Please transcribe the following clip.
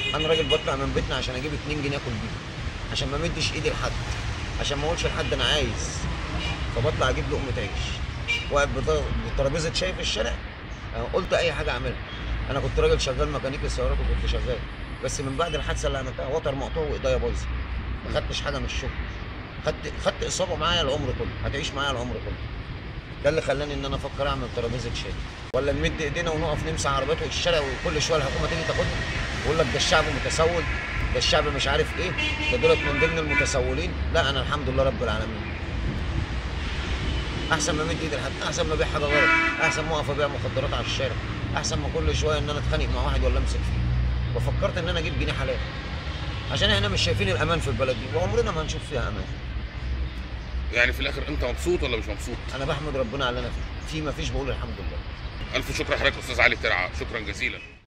انا راجل بطلع من بيتنا عشان اجيب 2 جنيه اكل بيه عشان ما امدش ايدي لحد عشان ما اقولش لحد انا عايز فبطلع اجيب لقمه عيش واقف بط- بترابيزه شاي في الشارع أه، قلت اي حاجه اعملها انا كنت راجل شغال ميكانيكي سيارات وكنت شغال بس من بعد الحادثه اللي عملتها وتر مقطوع وايديا بايظه ما خدتش حاجه من الشغل خدت خدت اصابه معايا العمر كله هتعيش معايا العمر كله ده اللي خلاني ان انا افكر اعمل ترابيزه شاي ولا نمد ايدينا ونقف نمسح عربيات الشارع وكل شويه الحكومه تيجي تاخدنا ويقول لك ده الشعب متسول ده الشعب مش عارف ايه ده دولت من ضمن المتسولين لا انا الحمد لله رب العالمين احسن ما امد ايدي لحد احسن ما ابيع حاجه غلط احسن ما اقف ابيع مخدرات على الشارع احسن ما كل شويه ان انا اتخانق مع واحد ولا امسك فيه وفكرت ان انا اجيب جنيه حلال عشان احنا مش شايفين الامان في البلد دي وعمرنا ما هنشوف فيها امان يعني في الاخر انت مبسوط ولا مش مبسوط انا بحمد ربنا على اللي انا فيه في ما فيش بقول الحمد لله الف شكر لحضرتك استاذ علي ترعه شكرا جزيلا